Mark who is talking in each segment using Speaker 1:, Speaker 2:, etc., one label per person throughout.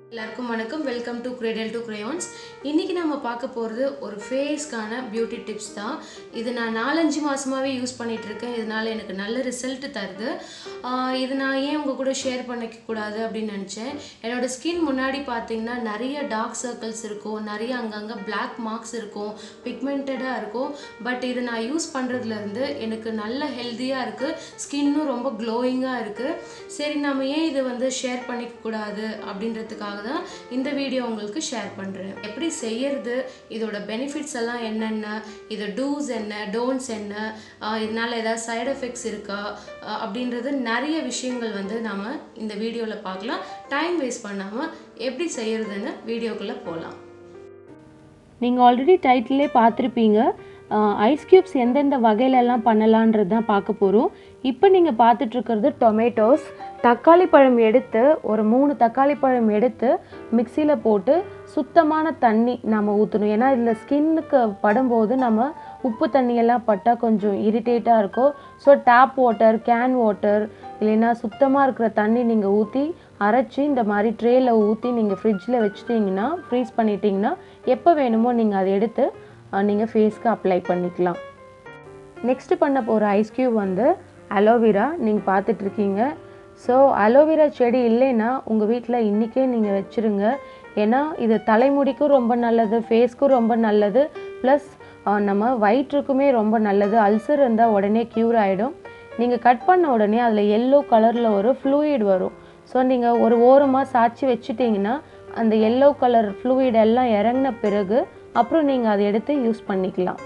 Speaker 1: எல்லாருக்கும் வணக்கம் welcome to cradle to crayons இன்றைக்கி நம்ம பார்க்க போகிறது ஒரு ஃபேஸ்க்கான பியூட்டி டிப்ஸ் தான் இது நான் நாலஞ்சு மாதமாகவே யூஸ் பண்ணிட்டு இருக்கேன் இதனால் எனக்கு நல்ல ரிசல்ட் தருது ஆஹ் இது நான் ஏன் உங்கள் கூட ஷேர் பண்ணிக்கக்கூடாது அப்படின்னு நினச்சேன் என்னோடய ஸ்கின் முன்னாடி பார்த்தீங்கன்னா நிறைய டார்க் சர்க்கிள்ஸ் இருக்கும் நிறைய அங்கங்கே Black மார்க்ஸ் இருக்கும் பிக்மெண்டடாக இருக்கும் பட் இது நான் யூஸ் பண்ணுறதுலேருந்து எனக்கு நல்ல ஹெல்த்தியாக இருக்குது ஸ்கின்னும் ரொம்ப க்ளோயிங்காக இருக்குது சரி நம்ம ஏன் இது வந்து ஷேர் பண்ணிக்க கூடாது அப்படின்றதுக்காக தான் இந்த வீடியோ உங்களுக்கு ஷேர் பண்ணுறேன் எப்படி செய்யறது இதோட பெனிஃபிட்ஸ் எல்லாம் என்னென்ன இது டூஸ் என்ன டோன்ட்ஸ் என்ன ஆஹ் இதனால ஏதாவது சைடு எஃபெக்ட்ஸ் இருக்கா ஆஹ் அப்படின்றது நிறைய விஷயங்கள் வந்து நாம இந்த வீடியோவில் பார்க்கலாம் டைம் வேஸ்ட் பண்ணாமல் எப்படி செய்யறதுன்னு வீடியோக்குள்ளே போகலாம்
Speaker 2: நீங்கள் ஆல்ரெடி டைட்டிலே பார்த்துருப்பீங்க ஐஸ் க்யூப்ஸ் எந்தெந்த வகையிலெல்லாம் பண்ணலான்றது தான் பார்க்க போகிறோம் இப்போ நீங்கள் பார்த்துட்ருக்கிறது டொமேட்டோஸ் தக்காளி பழம் எடுத்து ஒரு மூணு தக்காளி பழம் எடுத்து மிக்சியில் போட்டு சுத்தமான தண்ணி நம்ம ஊற்றணும் ஏன்னா இதில் ஸ்கின்னுக்கு படும்போது நம்ம உப்பு தண்ணியெல்லாம் பட்டால் கொஞ்சம் இரிட்டேட்டாக இருக்கும் so tap water can water இல்லைன்னா சுத்தமாக இருக்கிற தண்ணி நீங்கள் ஊற்றி அரைச்சி இந்த மாதிரி ட்ரேயில் ஊற்றி நீங்கள் ஃப்ரிட்ஜில் வச்சிட்டிங்கன்னா ஃப்ரீஸ் பண்ணிட்டீங்கன்னா எப்போ வேணுமோ நீங்கள் அதை எடுத்து நீங்கள் ஃபேஸ்க்கு அப்ளை பண்ணிக்கலாம் நெக்ஸ்ட் பண்ண போகிற ஐஸ் க்யூப் வந்து அலோவேரா நீங்கள் பார்த்துட்ருக்கீங்க ஸோ அலோவேரா செடி இல்லைன்னா உங்கள் வீட்டில் இன்றைக்கே நீங்கள் வச்சுருங்க ஏன்னா இது தலைமுடிக்கும் ரொம்ப நல்லது ஃபேஸ்க்கும் ரொம்ப நல்லது ப்ளஸ் நம்ம வயிற்றுக்குமே ரொம்ப நல்லது அல்சர் இருந்தால் உடனே க்யூர் ஆகிடும் நீங்கள் கட் பண்ண உடனே அதில் எல்லோ கலரில் ஒரு ஃப்ளூயிட் வரும் ஸோ நீங்கள் ஒரு ஓரமாக சாய்ச்சி வச்சுட்டிங்கன்னா அந்த எல்லோ கலர் ஃப்ளூயிட் எல்லாம் இறங்கின பிறகு அப்புறம் நீங்கள் அதை எடுத்து யூஸ் பண்ணிக்கலாம்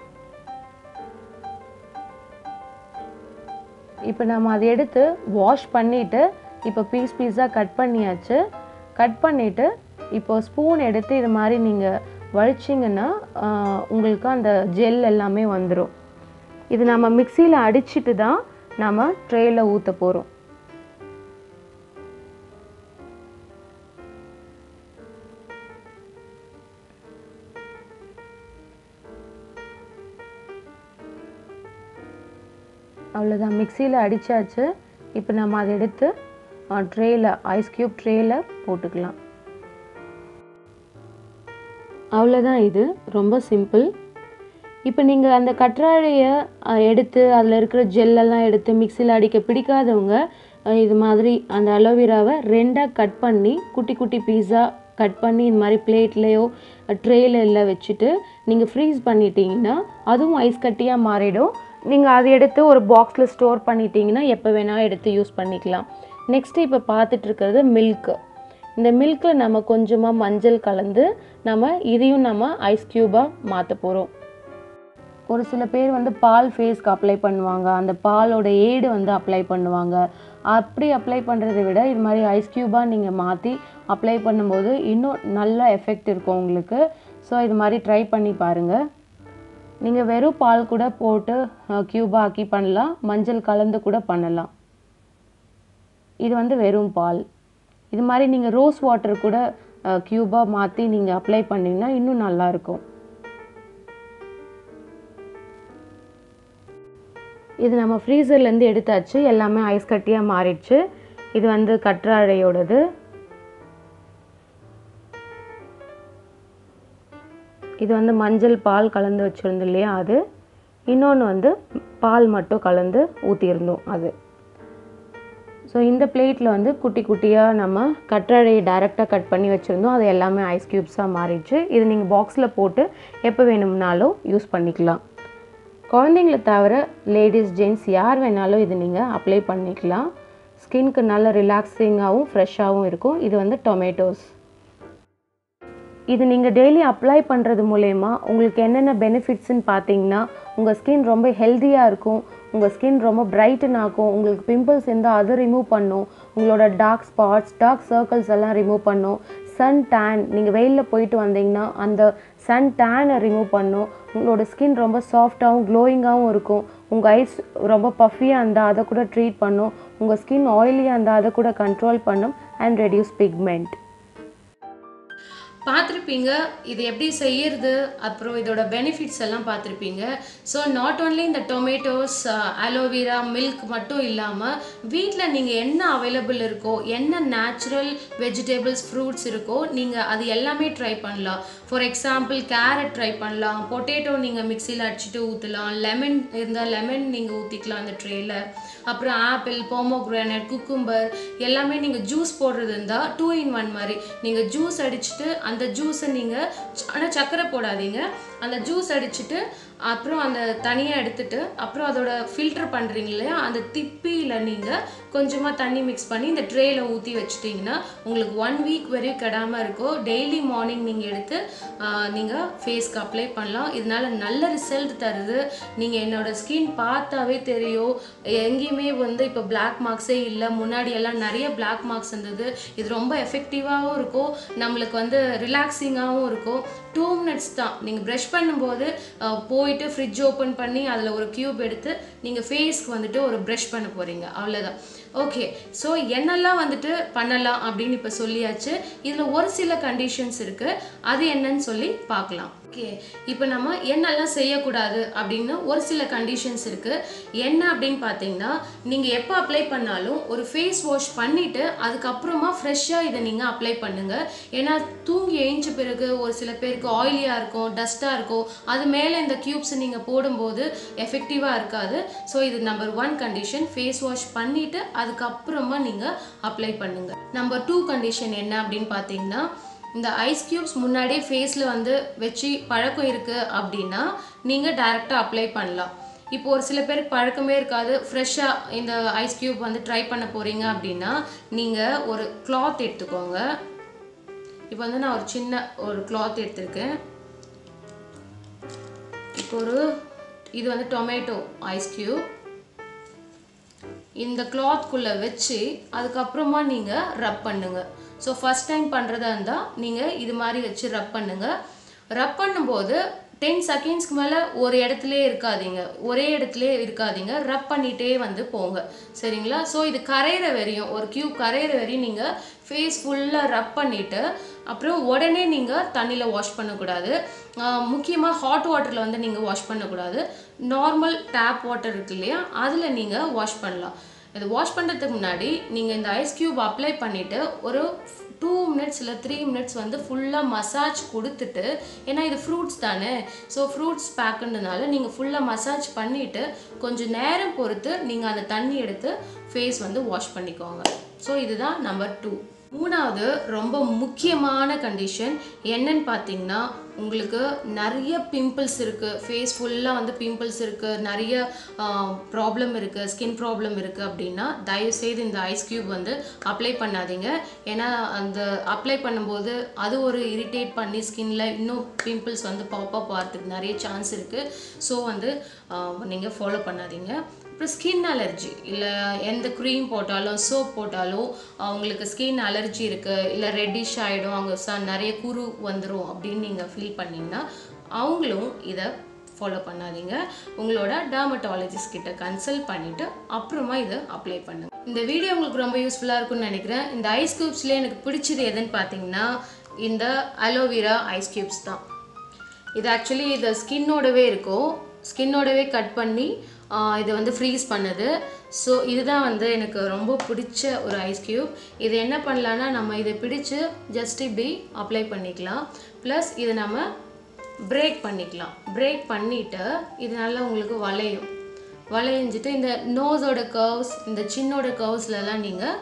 Speaker 2: இப்போ நம்ம அதை எடுத்து வாஷ் பண்ணிவிட்டு இப்போ பீஸ் பீஸாக கட் பண்ணியாச்சு கட் பண்ணிவிட்டு இப்போ ஸ்பூன் எடுத்து இது மாதிரி நீங்கள் வழிச்சிங்கன்னா உங்களுக்கு அந்த ஜெல் எல்லாமே வந்துடும் இது நம்ம மிக்சியில் அடிச்சிட்டு தான் நம்ம ட்ரேயில் ஊற்ற போகிறோம் அவ்வளோதான் மிக்சியில் அடித்தாச்சு இப்போ நம்ம அதை எடுத்து ட்ரேயில் ஐஸ் க்யூப் ட்ரேயில் போட்டுக்கலாம் அவ்வளோதான் இது ரொம்ப சிம்பிள் இப்போ நீங்கள் அந்த கற்றாழையை எடுத்து அதில் இருக்கிற ஜெல்லெல்லாம் எடுத்து மிக்சியில் அடிக்க பிடிக்காதவங்க அஹ், இது மாதிரி அந்த அலோவேராவை ரெண்டாக கட் பண்ணி குட்டி குட்டி பீஸா கட் பண்ணி இந்த மாதிரி பிளேட்லேயோ ட்ரேல எல்லாம் வச்சுட்டு நீங்கள் ஃப்ரீஸ் பண்ணிட்டீங்கன்னா அதுவும் ஐஸ் கட்டியாக மாறிடும் நீங்கள் அதை எடுத்து ஒரு பாக்ஸில் ஸ்டோர் பண்ணிட்டீங்கன்னா எப்போ வேணால் எடுத்து யூஸ் பண்ணிக்கலாம் நெக்ஸ்ட்டு இப்போ பார்த்துட்டு இருக்கிறது மில்க்கு இந்த மில்கில் நம்ம கொஞ்சமாக மஞ்சள் கலந்து நம்ம இதையும் நம்ம ஐஸ் க்யூபாக மாற்ற போகிறோம் ஒரு சில பேர் வந்து பால் ஃபேஸ்க்கு அப்ளை பண்ணுவாங்க அந்த பாலோட ஏடு வந்து அப்ளை பண்ணுவாங்க அப்படி அப்ளை பண்ணுறதை விட இது மாதிரி ஐஸ் க்யூபாக நீங்கள் மாற்றி அப்ளை பண்ணும்போது இன்னும் நல்ல எஃபெக்ட் இருக்கும் உங்களுக்கு ஸோ இது மாதிரி ட்ரை பண்ணி பாருங்கள் நீங்கள் வெறும் பால் கூட போட்டு க்யூபாக ஆக்கி பண்ணலாம் மஞ்சள் கலந்து கூட பண்ணலாம் இது வந்து வெறும் பால் இது மாதிரி நீங்கள் ரோஸ் வாட்டர் கூட க்யூபாக மாற்றி நீங்கள் அப்ளை பண்ணிங்கன்னா இன்னும் நல்லாயிருக்கும் இது நம்ம ஃப்ரீசர்லேருந்து எடுத்தாச்சு எல்லாமே ஐஸ் கட்டியாக மாறிடுச்சு இது வந்து கற்றாழையோடது இது வந்து மஞ்சள் பால் கலந்து வச்சுருந்தோம் இல்லையா அது இன்னொன்று வந்து பால் மட்டும் கலந்து ஊற்றியிருந்தோம் அது ஸோ இந்த பிளேட்டில் வந்து குட்டி குட்டியாக நம்ம கற்றாழையை டைரெக்டாக கட் பண்ணி வச்சுருந்தோம் அது எல்லாமே ஐஸ் க்யூப்ஸாக மாறிடுச்சு இது நீங்கள் பாக்ஸில் போட்டு எப்போ வேணும்னாலும் யூஸ் பண்ணிக்கலாம் குழந்தைங்கள தவிர லேடிஸ் ஜென்ட்ஸ் யார் வேணாலும் இது நீங்கள் அப்ளை பண்ணிக்கலாம் ஸ்கின்க்கு நல்ல ரிலாக்ஸிங்காகவும் ஃப்ரெஷ்ஷாகவும் இருக்கும் இது வந்து டொமேட்டோஸ் இது நீங்கள் டெய்லி அப்ளை பண்ணுறது மூலயமா உங்களுக்கு என்னென்ன பெனிஃபிட்ஸ்னு பார்த்தீங்கன்னா உங்கள் ஸ்கின் ரொம்ப ஹெல்த்தியாக இருக்கும் உங்கள் ஸ்கின் ரொம்ப பிரைட்டன் ஆக்கும் உங்களுக்கு பிம்பிள்ஸ் இருந்தால் அதை ரிமூவ் பண்ணும் உங்களோட டார்க் ஸ்பாட்ஸ் டார்க் சர்க்கிள்ஸ் எல்லாம் ரிமூவ் பண்ணும் சன் டேன் நீங்கள் வெயிலில் போயிட்டு வந்தீங்கன்னா அந்த சன் டேனை ரிமூவ் பண்ணும் உங்களோட ஸ்கின் ரொம்ப சாஃப்டாகவும் க்ளோயிங்காகவும் இருக்கும் உங்கள் ஐஸ் ரொம்ப பஃபியாக இருந்தால் அதை கூட ட்ரீட் பண்ணும் உங்கள் ஸ்கின் ஆயிலியாக இருந்தால் அதை கூட கண்ட்ரோல் பண்ணும் அண்ட் ரெடியூஸ் பிக்மெண்ட்
Speaker 1: பார்த்துருப்பீங்க இது எப்படி செய்யறது அப்புறம் இதோட பெனிஃபிட்ஸ் எல்லாம் பார்த்துருப்பீங்க ஸோ நாட் ஓன்லி இந்த டொமேட்டோஸ் அலோவேரா மில்க் மட்டும் இல்லாமல் வீட்டில் நீங்கள் என்ன அவைலபிள் இருக்கோ என்ன நேச்சுரல் வெஜிடபிள்ஸ் ஃப்ரூட்ஸ் இருக்கோ நீங்கள் அது எல்லாமே ட்ரை பண்ணலாம் ஃபார் எக்ஸாம்பிள் கேரட் ட்ரை பண்ணலாம் பொட்டேட்டோ நீங்கள் மிக்சியில் அடிச்சுட்டு ஊற்றலாம் லெமன் இருந்தால் லெமன் நீங்கள் ஊற்றிக்கலாம் அந்த ட்ரேயில் அப்புறம் ஆப்பிள் போமோக்ரானட் குக்கும்பர் எல்லாமே நீங்கள் ஜூஸ் போடுறது இருந்தால் டூ இன் ஒன் மாதிரி நீங்கள் ஜூஸ் அடிச்சுட்டு அந்த ஜூஸை நீங்கள் ஆனால் சர்க்கரை போடாதீங்க அந்த ஜூஸ் அடிச்சுட்டு அப்புறம் அந்த தனியாக எடுத்துட்டு அப்புறம் அதோட ஃபில்டர் பண்ணுறீங்க இல்லையா அந்த திப்பியில் நீங்கள் கொஞ்சமாக தண்ணி மிக்ஸ் பண்ணி இந்த ட்ரேயில் ஊற்றி வச்சிட்டிங்கன்னா உங்களுக்கு ஒன் வீக் வரையும் கெடாமல் இருக்கும் டெய்லி மார்னிங் நீங்கள் எடுத்து நீங்கள் ஃபேஸ்க்கு அப்ளை பண்ணலாம் இதனால நல்ல ரிசல்ட் தருது நீங்கள் என்னோட ஸ்கின் பார்த்தாவே தெரியும் எங்கேயுமே வந்து இப்போ பிளாக் மார்க்ஸே இல்லை முன்னாடி எல்லாம் நிறைய பிளாக் மார்க்ஸ் இருந்தது இது ரொம்ப எஃபெக்டிவாகவும் இருக்கும் நம்மளுக்கு வந்து ரிலாக்ஸிங்காகவும் இருக்கும் டூ மினிட்ஸ் தான் நீங்கள் ப்ரஷ் பண்ணும்போது அஹ், போயிட்டு ஃப்ரிட்ஜ் ஓப்பன் பண்ணி அதில் ஒரு க்யூப் எடுத்து நீங்கள் ஃபேஸ்க்கு வந்துட்டு ஒரு ப்ரஷ் பண்ண போகிறீங்க அவ்வளோதான் ஓகே ஸோ என்னெல்லாம் வந்துட்டு பண்ணலாம் அப்படின்னு இப்போ சொல்லியாச்சு இதில் ஒரு சில கண்டிஷன்ஸ் இருக்குது அது என்னன்னு சொல்லி பார்க்கலாம் ஓகே இப்போ நம்ம என்னெல்லாம் செய்யக்கூடாது அப்படின்னு ஒரு சில கண்டிஷன்ஸ் இருக்குது என்ன அப்படின்னு பார்த்தீங்கன்னா நீங்கள் எப்போ அப்ளை பண்ணாலும் ஒரு ஃபேஸ் வாஷ் பண்ணிவிட்டு அதுக்கப்புறமா ஃப்ரெஷ்ஷாக இதை நீங்கள் அப்ளை பண்ணுங்கள் ஏன்னா தூங்கி எழுந்த பிறகு ஒரு சில பேருக்கு ஆயிலியாக இருக்கும் டஸ்ட்டாக இருக்கும் அது மேலே இந்த க்யூப்ஸ் நீங்கள் போடும்போது எஃபெக்டிவாக இருக்காது ஸோ இது number one condition face wash பண்ணிவிட்டு அதுக்கப்புறமா நீங்கள் அப்ளை பண்ணுங்கள் நம்பர் டூ கண்டிஷன் என்ன அப்படின்னு பார்த்தீங்கன்னா இந்த ஐஸ் க்யூப்ஸ் முன்னாடியே ஃபேஸில் வந்து வச்சு பழக்கம் இருக்குது அப்படின்னா நீங்கள் டைரெக்டாக அப்ளை பண்ணலாம் இப்போ ஒரு சில பேருக்கு பழக்கமே இருக்காது ஃப்ரெஷ்ஷாக இந்த ஐஸ் க்யூப் வந்து ட்ரை பண்ண போகிறீங்க அப்படின்னா நீங்கள் ஒரு கிளாத் எடுத்துக்கோங்க இப்போ வந்து நான் ஒரு சின்ன ஒரு கிளாத் எடுத்திருக்கேன் இப்போ ஒரு இது வந்து டொமேட்டோ ஐஸ் க்யூப் இந்த கிளாத்குள்ளே வச்சு அதுக்கப்புறமா நீங்கள் ரப் பண்ணுங்க ஸோ ஃபஸ்ட் டைம் பண்ணுறதா இருந்தால் நீங்கள் இது மாதிரி வச்சு ரப் பண்ணுங்க ரப் பண்ணும்போது டென் செகண்ட்ஸ்க்கு மேலே ஒரு இடத்துலே இருக்காதீங்க ஒரே இடத்துல இருக்காதீங்க ரப் பண்ணிகிட்டே வந்து போங்க சரிங்களா ஸோ இது கரையிற வரையும் ஒரு கியூப் கரையிற வரையும் நீங்கள் ஃபேஸ் ஃபுல்லாக ரப் பண்ணிவிட்டு அப்புறம் உடனே நீங்கள் தண்ணியில் வாஷ் பண்ணக்கூடாது முக்கியமாக ஹாட் வாட்டரில் வந்து நீங்கள் வாஷ் பண்ணக்கூடாது நார்மல் டேப் வாட்டர் இருக்கு இல்லையா அதில் நீங்கள் வாஷ் பண்ணலாம் இது வாஷ் பண்ணுறதுக்கு முன்னாடி நீங்கள் இந்த ஐஸ் க்யூப் அப்ளை பண்ணிவிட்டு ஒரு டூ மினிட்ஸ் இல்லை த்ரீ மினிட்ஸ் வந்து ஃபுல்லாக மசாஜ் கொடுத்துட்டு ஏன்னா இது ஃப்ரூட்ஸ் தானே ஸோ ஃப்ரூட்ஸ் பேக்குன்றதுனால நீங்கள் ஃபுல்லாக மசாஜ் பண்ணிவிட்டு கொஞ்சம் நேரம் பொறுத்து நீங்கள் அந்த தண்ணி எடுத்து ஃபேஸ் வந்து வாஷ் பண்ணிக்கோங்க ஸோ இதுதான் நம்பர் டூ மூணாவது ரொம்ப முக்கியமான கண்டிஷன் என்னன்னு பார்த்தீங்கன்னா உங்களுக்கு நிறைய பிம்பிள்ஸ் இருக்குது ஃபேஸ் ஃபுல்லாக வந்து பிம்பிள்ஸ் இருக்குது நிறைய ப்ராப்ளம் இருக்குது ஸ்கின் ப்ராப்ளம் இருக்குது அப்படின்னா தயவுசெய்து இந்த ஐஸ் க்யூப் வந்து அப்ளை பண்ணாதீங்க ஏன்னா அந்த அப்ளை பண்ணும்போது அது ஒரு இரிட்டேட் பண்ணி ஸ்கின்ல இன்னும் பிம்பிள்ஸ் வந்து பாப்பப் ஆகிறதுக்கு நிறைய சான்ஸ் இருக்குது ஸோ வந்து நீங்கள் ஃபாலோ பண்ணாதீங்க அப்புறம் ஸ்கின் அலர்ஜி இல்லை எந்த க்ரீம் போட்டாலும் சோப் போட்டாலும் அவங்களுக்கு ஸ்கின் அலர்ஜி இருக்குது இல்லை ரெட்டிஷ் ஆகிடும் அவங்க ச நிறைய குரு வந்துடும் அப்படின்னு நீங்கள் ஃபீல் பண்ணிங்கன்னா அவங்களும் இதை ஃபாலோ பண்ணாதீங்க உங்களோட டர்மட்டாலஜிஸ்ட் கிட்ட கன்சல்ட் பண்ணிவிட்டு அப்புறமா இதை அப்ளை பண்ணுங்க இந்த வீடியோ உங்களுக்கு ரொம்ப யூஸ்ஃபுல்லாக இருக்கும்னு நினைக்கிறேன் இந்த ஐஸ் க்யூப்ஸ்லேயே எனக்கு பிடிச்சது எதுன்னு பார்த்தீங்கன்னா இந்த அலோவேரா ஐஸ் க்யூப்ஸ் தான் இது ஆக்சுவலி இது ஸ்கின்னோடவே இருக்கும் ஸ்கின்னோடவே கட் பண்ணி ஆஹ் இது வந்து ஃப்ரீஸ் பண்ணுது ஸோ இதுதான் வந்து எனக்கு ரொம்ப பிடிச்ச ஒரு ஐஸ் க்யூப் இது என்ன பண்ணலான்னா நம்ம இதை பிடிச்சு ஜஸ்ட் இப்படி அப்ளை பண்ணிக்கலாம் ப்ளஸ் இதை நம்ம பிரேக் பண்ணிக்கலாம் பிரேக் பண்ணிவிட்டு இது நல்லா உங்களுக்கு வளையும் வளைஞ்சிட்டு இந்த நோஸோட கர்வ்ஸ் இந்த சின்னோட கர்வ்ஸ்லலாம் நீங்கள்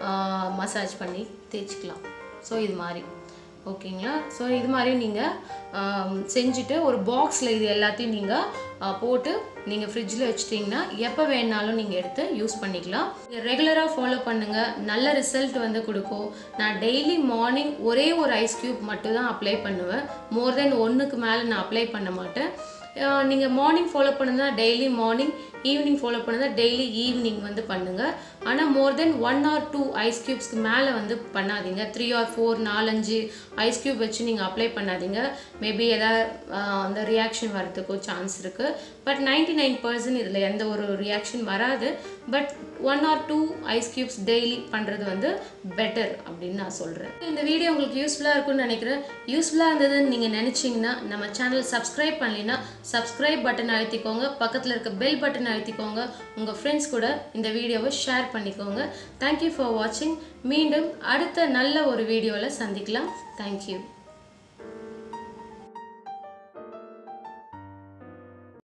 Speaker 1: மசாஜ் பண்ணி தேய்ச்சிக்கலாம் ஸோ இது மாதிரி ஓகேங்களா ஸோ இது மாதிரி நீங்கள் செஞ்சுட்டு ஒரு பாக்ஸில் இது எல்லாத்தையும் நீங்கள் போட்டு நீங்கள் ஃப்ரிட்ஜில் வச்சிட்டிங்கன்னா எப்போ வேணாலும் நீங்கள் எடுத்து யூஸ் பண்ணிக்கலாம் நீங்கள் ரெகுலராக ஃபாலோ பண்ணுங்கள் நல்ல ரிசல்ட் வந்து கொடுக்கும் நான் டெய்லி மார்னிங் ஒரே ஒரு ஐஸ் க்யூப் மட்டும் தான் அப்ளை பண்ணுவேன் மோர் தென் ஒன்றுக்கு மேலே நான் அப்ளை பண்ண மாட்டேன் நீங்கள் மார்னிங் ஃபாலோ பண்ணுனா டெய்லி மார்னிங் ஈவினிங் ஃபாலோ பண்ணுங்க டெய்லி ஈவினிங் வந்து பண்ணுங்கள் ஆனால் more than one or two ice க்யூப்ஸ்க்கு மேலே வந்து பண்ணாதீங்க த்ரீ ஆர் ஃபோர் நாலஞ்சு ஐஸ் க்யூப் வச்சு நீங்கள் அப்ளை பண்ணாதீங்க மேபி ஏதாவது அந்த ரியாக்ஷன் வரதுக்கோ சான்ஸ் இருக்குது பட் நைன்டி நைன் பர்சன்ட் இதில் எந்த ஒரு ரியாக்ஷன் வராது but one or two ice cubes daily பண்ணுறது வந்து பெட்டர் அப்படின்னு நான் சொல்கிறேன் இந்த வீடியோ உங்களுக்கு யூஸ்ஃபுல்லாக இருக்கும்னு நினைக்கிறேன் யூஸ்ஃபுல்லாக இருந்ததுன்னு நீங்கள் நினச்சிங்கன்னா நம்ம சேனல் சப்ஸ்கிரைப் பண்ணலைன்னா சப்ஸ்கிரைப் பட்டன் அழுத்திக்கோங்க பக்கத்தில் இருக்க பெல் பட்டன் அழுத்திக்கோங்க உங்கள் ஃப்ரெண்ட்ஸ் கூட இந்த வீடியோவை ஷேர் பண்ணிக்கோங்க தேங்க்யூ ஃபார் வாட்சிங் மீண்டும் அடுத்த நல்ல ஒரு வீடியோவில் சந்திக்கலாம் தேங்க்யூ